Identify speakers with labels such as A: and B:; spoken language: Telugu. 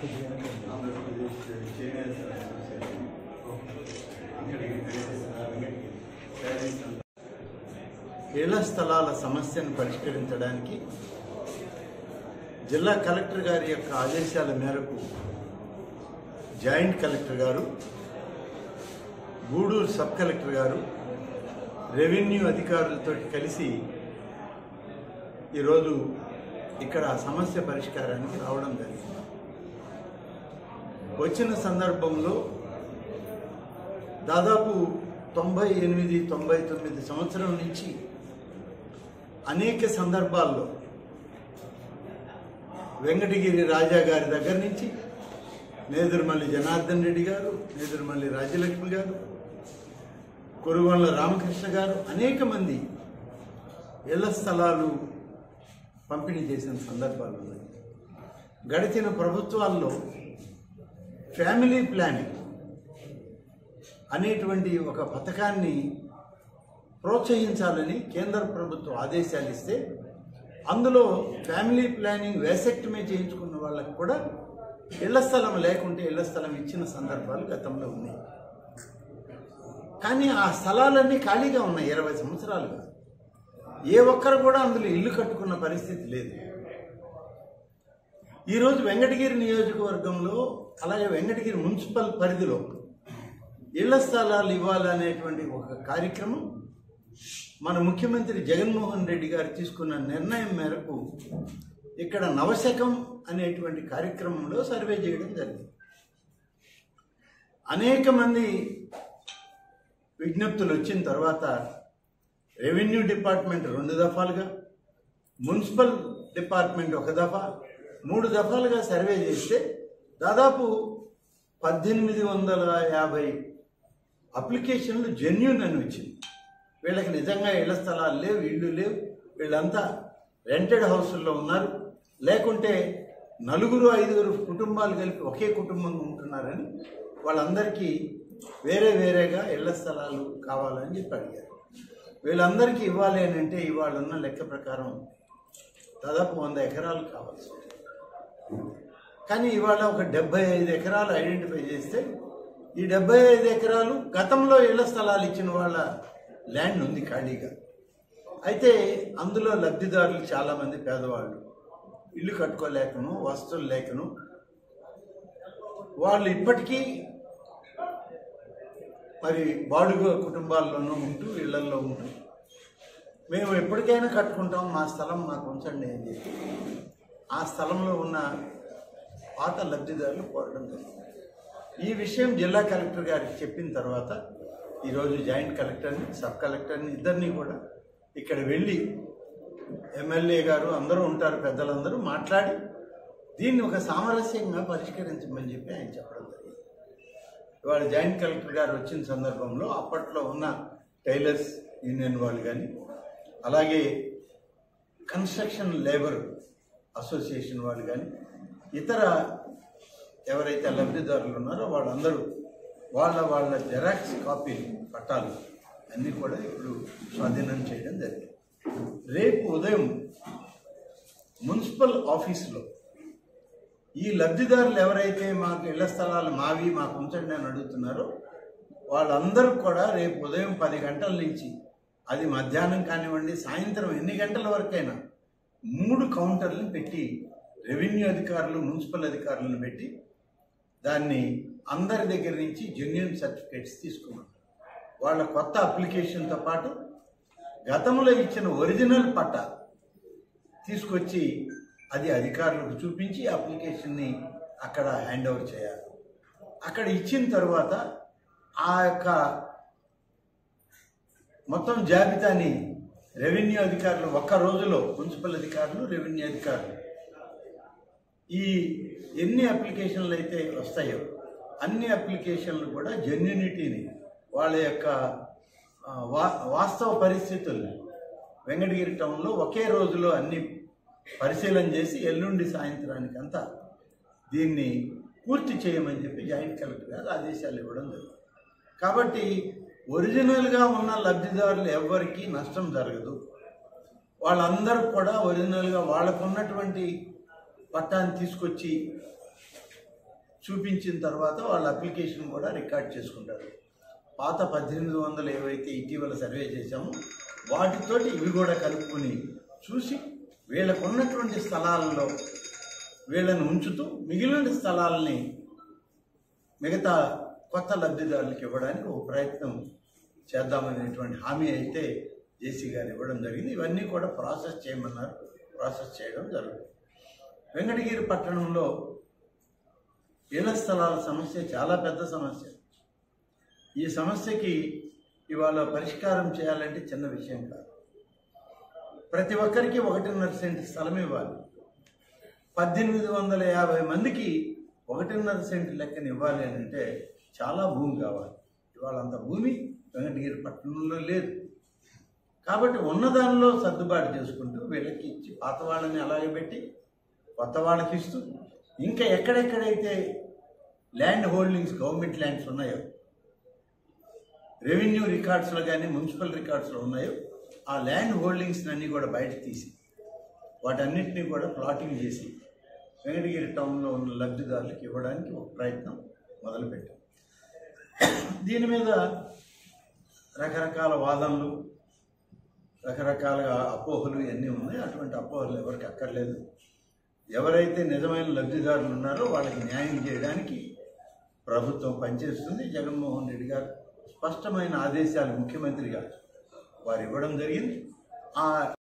A: ఆంధ్రప్రదేశ్ చేనేత అసోసియేషన్ అంగడికి వెంకటగిరి శారీస్ అంతా
B: ఇళ్ల స్థలాల సమస్యను పరిష్కరించడానికి జిల్లా కలెక్టర్ గారి యొక్క ఆదేశాల మేరకు జాయింట్ కలెక్టర్ గారు గూడూరు సబ్ కలెక్టర్ గారు రెవెన్యూ అధికారులతో కలిసి ఈరోజు ఇక్కడ సమస్య పరిష్కారానికి రావడం జరిగింది వచ్చిన సందర్భంలో దాదాపు తొంభై ఎనిమిది తొంభై తొమ్మిది సంవత్సరం నుంచి అనేక సందర్భాల్లో వెంకటగిరి రాజా గారి దగ్గర నుంచి నేదురుమల్లి జనార్దన్ రెడ్డి గారు నేదురుమల్లి రాజ్యలక్ష్మి గారు కురుగొండ్ల రామకృష్ణ గారు అనేక మంది ఇళ్ల స్థలాలు పంపిణీ చేసిన సందర్భాలు ఉన్నాయి గడిచిన ప్రభుత్వాల్లో ఫ్యామిలీ ప్లానింగ్ అనేటువంటి ఒక పథకాన్ని ప్రోత్సహించాలని కేంద్ర ప్రభుత్వం ఆదేశాలు ఇస్తే అందులో ఫ్యామిలీ ప్లానింగ్ వేసెక్టమీ చేయించుకున్న వాళ్ళకు కూడా ఇళ్ల స్థలం లేకుంటే ఇళ్ల స్థలం ఇచ్చిన సందర్భాలు గతంలో ఉన్నాయి కానీ ఆ స్థలాలన్నీ ఖాళీగా ఉన్నాయి ఇరవై సంవత్సరాలుగా ఏ ఒక్కరు కూడా అందులో ఇల్లు కట్టుకున్న పరిస్థితి లేదు ఈరోజు వెంకటగిరి నియోజకవర్గంలో అలాగే వెంకటగిరి మున్సిపల్ పరిధిలో ఇళ్ల స్థలాలు ఇవ్వాలనేటువంటి ఒక కార్యక్రమం మన ముఖ్యమంత్రి జగన్మోహన్ రెడ్డి గారు తీసుకున్న నిర్ణయం మేరకు ఇక్కడ నవశకం అనేటువంటి కార్యక్రమంలో సర్వే చేయడం జరిగింది అనేక మంది విజ్ఞప్తులు వచ్చిన తర్వాత రెవెన్యూ డిపార్ట్మెంట్ రెండు దఫాలుగా మున్సిపల్ డిపార్ట్మెంట్ ఒక దఫా మూడు దఫాలుగా సర్వే చేస్తే దాదాపు పద్దెనిమిది వందల యాభై అప్లికేషన్లు జెన్యున్ అని వచ్చింది వీళ్ళకి నిజంగా ఇళ్ల స్థలాలు లేవు ఇళ్ళు లేవు వీళ్ళంతా రెంటెడ్ హౌసుల్లో ఉన్నారు లేకుంటే నలుగురు ఐదుగురు కుటుంబాలు కలిపి ఒకే కుటుంబంగా ఉంటున్నారని వాళ్ళందరికీ వేరే వేరేగా ఇళ్ల స్థలాలు కావాలని చెప్పి అడిగారు వీళ్ళందరికీ ఇవ్వాలి అని అంటే ఇవాళ ఉన్న లెక్క ప్రకారం దాదాపు వంద ఎకరాలు కావాల్సి ఉంది. కానీ ఇవాళ ఒక డెబ్బై ఐదు ఎకరాలు ఐడెంటిఫై చేస్తే ఈ డెబ్బై ఐదు ఎకరాలు గతంలో ఇళ్ల స్థలాలు ఇచ్చిన వాళ్ళ ల్యాండ్ ఉంది ఖాళీగా అయితే అందులో లబ్ధిదారులు చాలామంది పేదవాళ్ళు ఇల్లు కట్టుకోలేకను వస్తువులు లేకను వాళ్ళు ఇప్పటికీ మరి బాడుగ కుటుంబాల్లోనూ ఉంటూ ఇళ్లల్లో ఉంటూ మేము ఎప్పటికైనా కట్టుకుంటాం మా స్థలం మాకు ఉంచండి అని చెప్పి ఆ స్థలంలో ఉన్న పాత లబ్ధిదారులు కోరడం జరిగింది ఈ విషయం జిల్లా కలెక్టర్ గారికి చెప్పిన తర్వాత ఈరోజు జాయింట్ కలెక్టర్ని సబ్ కలెక్టర్ని ఇద్దరిని కూడా ఇక్కడ వెళ్ళి ఎమ్మెల్యే గారు అందరూ ఉంటారు పెద్దలందరూ మాట్లాడి దీన్ని ఒక సామరస్యంగా పరిష్కరించమని చెప్పి ఆయన చెప్పడం జరిగింది ఇవాళ జాయింట్ కలెక్టర్ గారు వచ్చిన సందర్భంలో అప్పట్లో ఉన్న టైలర్స్ యూనియన్ వాళ్ళు కానీ అలాగే కన్స్ట్రక్షన్ లేబర్ అసోసియేషన్ వాళ్ళు కానీ ఇతర ఎవరైతే లబ్ధిదారులు ఉన్నారో వాళ్ళందరూ వాళ్ళ వాళ్ళ జెరాక్స్ కాపీలు పట్టాలు అన్నీ కూడా ఇప్పుడు స్వాధీనం చేయడం జరిగింది రేపు ఉదయం మున్సిపల్ ఆఫీసులో ఈ లబ్ధిదారులు ఎవరైతే మాకు ఇళ్ల స్థలాలు మావి మాకు ఉంచండి అని అడుగుతున్నారో వాళ్ళందరూ కూడా రేపు ఉదయం పది గంటల నుంచి అది మధ్యాహ్నం కానివ్వండి సాయంత్రం ఎన్ని గంటల వరకైనా మూడు కౌంటర్లను పెట్టి రెవెన్యూ అధికారులు మున్సిపల్ అధికారులను పెట్టి దాన్ని అందరి దగ్గర నుంచి జెన్యున్ సర్టిఫికేట్స్ తీసుకున్నాం వాళ్ళ కొత్త అప్లికేషన్తో పాటు గతంలో ఇచ్చిన ఒరిజినల్ పట్టా తీసుకొచ్చి అది అధికారులకు చూపించి అప్లికేషన్ని అక్కడ హ్యాండ్ ఓవర్ చేయాలి అక్కడ ఇచ్చిన తర్వాత ఆ యొక్క మొత్తం జాబితాని రెవెన్యూ అధికారులు ఒక్క రోజులో మున్సిపల్ అధికారులు రెవెన్యూ అధికారులు ఈ ఎన్ని అప్లికేషన్లు అయితే వస్తాయో అన్ని అప్లికేషన్లు కూడా జెన్యునిటీని వాళ్ళ యొక్క ఆ, వా వాస్తవ పరిస్థితుల్ని వెంకటగిరి టౌన్లో ఒకే రోజులో అన్ని పరిశీలన చేసి ఎల్లుండి సాయంత్రానికి అంతా దీన్ని పూర్తి చేయమని చెప్పి జాయింట్ కలెక్టర్ గారు ఆదేశాలు ఇవ్వడం జరిగింది కాబట్టి ఒరిజినల్గా ఉన్న లబ్ధిదారులు ఎవ్వరికీ నష్టం జరగదు వాళ్ళందరూ కూడా ఒరిజినల్గా వాళ్ళకు ఉన్నటువంటి పట్టాన్ని తీసుకొచ్చి చూపించిన తర్వాత వాళ్ళ అప్లికేషన్ కూడా రికార్డ్ చేసుకుంటారు పాత పద్దెనిమిది వందలు ఏవైతే ఇటీవల సర్వే చేశామో వాటితోటి ఇవి కూడా కలుపుకొని చూసి వీళ్ళకు ఉన్నటువంటి స్థలాలలో వీళ్ళని ఉంచుతూ మిగిలిన స్థలాలని మిగతా కొత్త లబ్ధిదారులకు ఇవ్వడానికి ఒక ప్రయత్నం చేద్దామనేటువంటి హామీ అయితే జేసీ గారు ఇవ్వడం జరిగింది ఇవన్నీ కూడా ప్రాసెస్ చేయమన్నారు ప్రాసెస్ చేయడం జరుగుతుంది వెంకటగిరి పట్టణంలో ఇళ్ల స్థలాల సమస్య చాలా పెద్ద సమస్య ఈ సమస్యకి ఇవాళ పరిష్కారం చేయాలంటే చిన్న విషయం కాదు ప్రతి ఒక్కరికి ఒకటిన్నర సెంట్ స్థలం ఇవ్వాలి పద్దెనిమిది వందల యాభై మందికి ఒకటిన్నర సెంట్ లెక్కన ఇవ్వాలి అని అంటే చాలా భూమి కావాలి ఇవాళ అంత భూమి వెంకటగిరి పట్టణంలో లేదు కాబట్టి ఉన్నదానిలో సర్దుబాటు చేసుకుంటూ వీళ్ళకి ఇచ్చి పాత వాళ్ళని అలాగే పెట్టి కొత్త వాళ్ళకి ఇస్తూ ఇంకా ఎక్కడెక్కడైతే ల్యాండ్ హోల్డింగ్స్ గవర్నమెంట్ ల్యాండ్స్ ఉన్నాయో రెవెన్యూ రికార్డ్స్లో కానీ మున్సిపల్ రికార్డ్స్లో ఉన్నాయో ఆ ల్యాండ్ హోల్డింగ్స్ అన్నీ కూడా బయట తీసి వాటన్నిటినీ కూడా ప్లాటింగ్ చేసి వెంకటగిరి టౌన్లో ఉన్న లబ్ధిదారులకు ఇవ్వడానికి ఒక ప్రయత్నం మొదలుపెట్టాం దీని మీద రకరకాల వాదనలు రకరకాలుగా అపోహలు ఇవన్నీ ఉన్నాయి అటువంటి అపోహలు ఎవరికి అక్కర్లేదు ఎవరైతే నిజమైన లబ్ధిదారులు ఉన్నారో వాళ్ళకి న్యాయం చేయడానికి ప్రభుత్వం పనిచేస్తుంది జగన్మోహన్ రెడ్డి గారు స్పష్టమైన ఆదేశాలు ముఖ్యమంత్రిగా వారు ఇవ్వడం జరిగింది ఆ